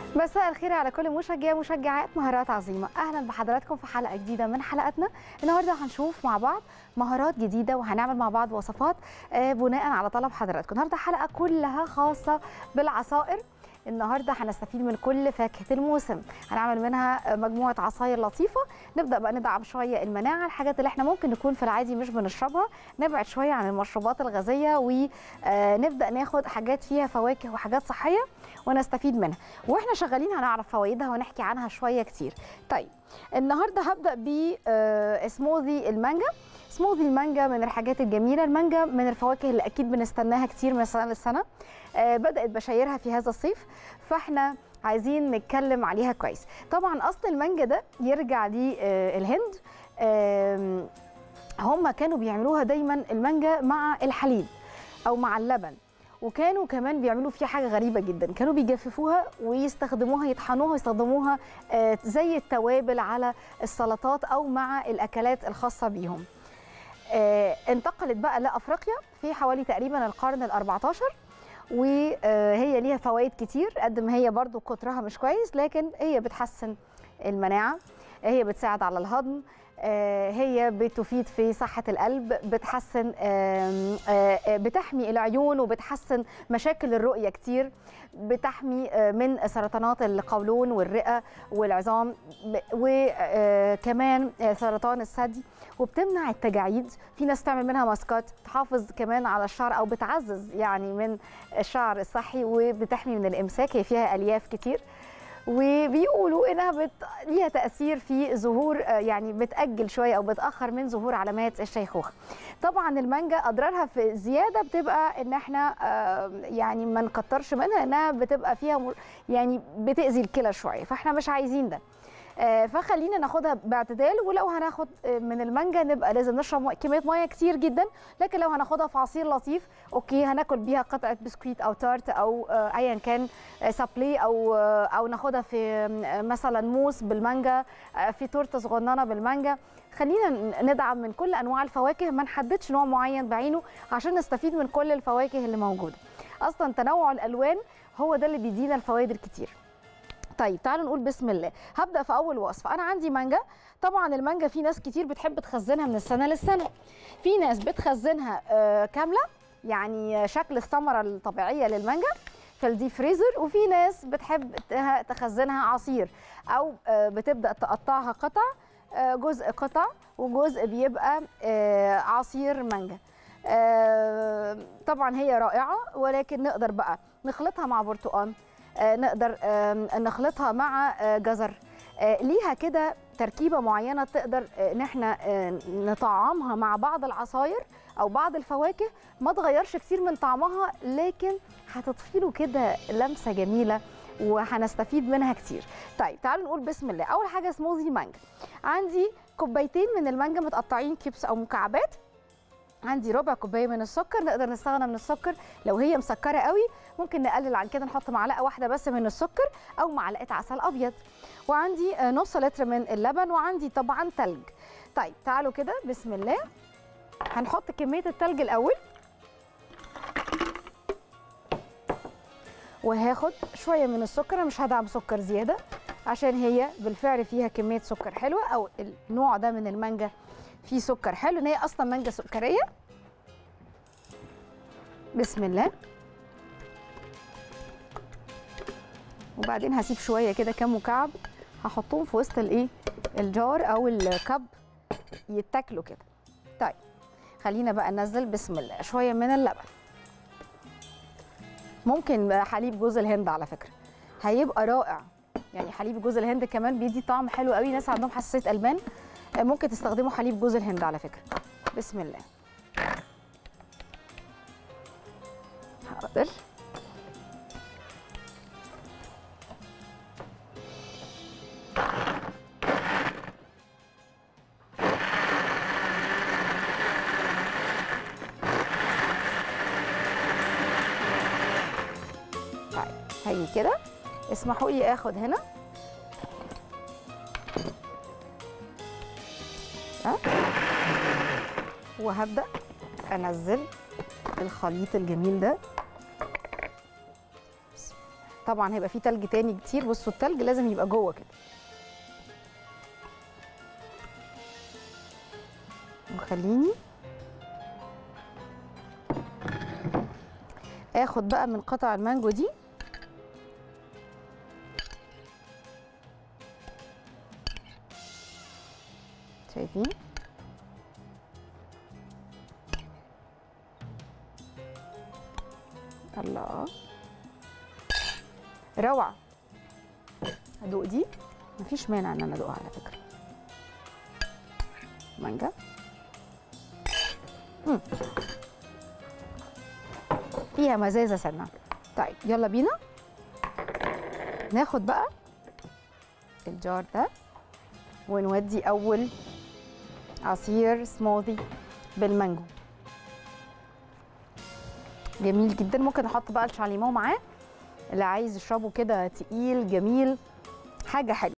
مساء الخير على كل مشجع ومشجعات مهارات عظيمة أهلا بحضراتكم في حلقة جديدة من حلقاتنا النهاردة هنشوف مع بعض مهارات جديدة وهنعمل مع بعض وصفات آه، بناء على طلب حضراتكم النهاردة حلقة كلها خاصة بالعصائر النهارده هنستفيد من كل فاكهه الموسم هنعمل منها مجموعه عصاير لطيفه نبدا بقى ندعم شويه المناعه الحاجات اللي احنا ممكن نكون في العادي مش بنشربها نبعد شويه عن المشروبات الغازيه ونبدا ناخد حاجات فيها فواكه وحاجات صحيه ونستفيد منها واحنا شغالين هنعرف فوائدها ونحكي عنها شويه كتير طيب النهارده هبدا بسموذي المانجا سموذي المانجا من الحاجات الجميله المانجا من الفواكه اللي اكيد بنستناها كتير من سنه لسنه آه، بدات بشايرها في هذا الصيف فاحنا عايزين نتكلم عليها كويس طبعا اصل المانجا ده يرجع للهند هم كانوا بيعملوها دايما المانجا مع الحليب او مع اللبن وكانوا كمان بيعملوا فيها حاجه غريبه جدا كانوا بيجففوها ويستخدموها يطحنوها ويستخدموها آه، زي التوابل على السلطات او مع الاكلات الخاصه بيهم آه، انتقلت بقى لافريقيا في حوالي تقريبا القرن ال14 وهي ليها فوائد كتير قد ما هي برضو كترها مش كويس لكن هي بتحسن المناعه هي بتساعد على الهضم آه، هي بتفيد في صحة القلب بتحسن آم، آه، آه، بتحمي العيون وبتحسن مشاكل الرؤية كتير بتحمي آه، من سرطانات القولون والرئة والعظام وكمان سرطان الثدي وبتمنع التجاعيد في ناس تعمل منها ماسكات تحافظ كمان على الشعر او بتعزز يعني من الشعر الصحي وبتحمي من الامساك هي فيها الياف كتير وبيقولوا انها بت... ليها تاثير في ظهور آه، يعني بتاجل شويه او بتاخر من ظهور علامات الشيخوخه طبعا المانجا اضرارها في زياده بتبقى ان احنا آه، يعني ما نكترش منها انها بتبقى فيها مر- يعني بتاذي الكلى شويه فاحنا مش عايزين ده آه، فخلينا ناخدها باعتدال ولو هناخد آه، من المانجا نبقى لازم نشرب مية- كميه ميه كتير جدا لكن لو هناخدها في عصير لطيف اوكي هناكل بيها قطعه بسكويت او تارت او آه، ايا كان آه، سابلي او آه، او ناخدها في آه، مثلا موس بالمانجا آه، في تورته صغننه بالمانجا خلينا ن- ندعم من كل انواع الفواكه ما نحددش نوع معين بعينه عشان نستفيد من كل الفواكه اللي موجوده اصلا تنوع الالوان هو ده اللي بيدينا الفوائد الكتير طيب تعالوا نقول بسم الله هبدا في اول وصفه انا عندي مانجا طبعا المانجا في ناس كتير بتحب تخزنها من السنه للسنه في ناس بتخزنها آه، كامله يعني شكل الثمره الطبيعيه للمانجا في الدي فريزر وفي ناس بتحب ت- تخزنها عصير او آه، بتبدا تقطعها قطع آه، جزء قطع وجزء بيبقى آه، عصير مانجا آه، طبعا هي رائعه ولكن نقدر بقى نخلطها مع برتقال آه، نقدر آم، نخلطها مع آه، جزر آه، ليها كده تركيبه معينه تقدر آه، ان احنا آه، نطعمها مع بعض العصاير او بعض الفواكه ما تغيرش كتير من طعمها لكن هتضفي له كده لمسه جميله وهنستفيد منها كتير طيب تعالوا نقول بسم الله اول حاجه سموزي مانجا عندي كوبايتين من المانجا متقطعين كيبس او مكعبات عندي ربع كوبايه من السكر نقدر نستغنى من السكر لو هي مسكره قوي ممكن نقلل عن كده نحط معلقه واحده بس من السكر او معلقه عسل ابيض وعندي آه، نص لتر من اللبن وعندي طبعا تلج طيب تعالوا كده بسم الله هنحط كميه التلج الاول وهاخد شويه من السكر أنا مش هدعم سكر زياده عشان هي بالفعل فيها كميه سكر حلوه او النوع ده من المانجا فيه سكر حلو ان هي اصلا مانجا سكريه بسم الله وبعدين هسيب شويه كده كام مكعب هحطهم في وسط الايه الجار او الكب يتاكلوا كده طيب خلينا بقى ننزل بسم الله شويه من اللبن ممكن حليب جوز الهند على فكره هيبقى رائع يعني حليب جوز الهند كمان بيدي طعم حلو قوي ناس عندهم حساسيه البان ممكن تستخدموا حليب جوز الهند على فكره بسم الله حاضر طيب هاجي كده اسمحوا لي اخد هنا ها وهبدا انزل الخليط الجميل ده طبعا هيبقى فيه تلج تاني كتير بصوا التلج لازم يبقى جوه كده وخليني اخد بقى من قطع المانجو دي شايفين الله روعه ادوق دي مفيش مانع ان انا ادوقها على فكره مانجا مم. فيها مزازه سنه طيب يلا بينا ناخد بقى الجار ده ونودي اول عصير سموذي بالمانجو جميل جدا ممكن نحط بقى الشاليمو معاه اللي عايز يشربه كده تقيل جميل حاجه حلوه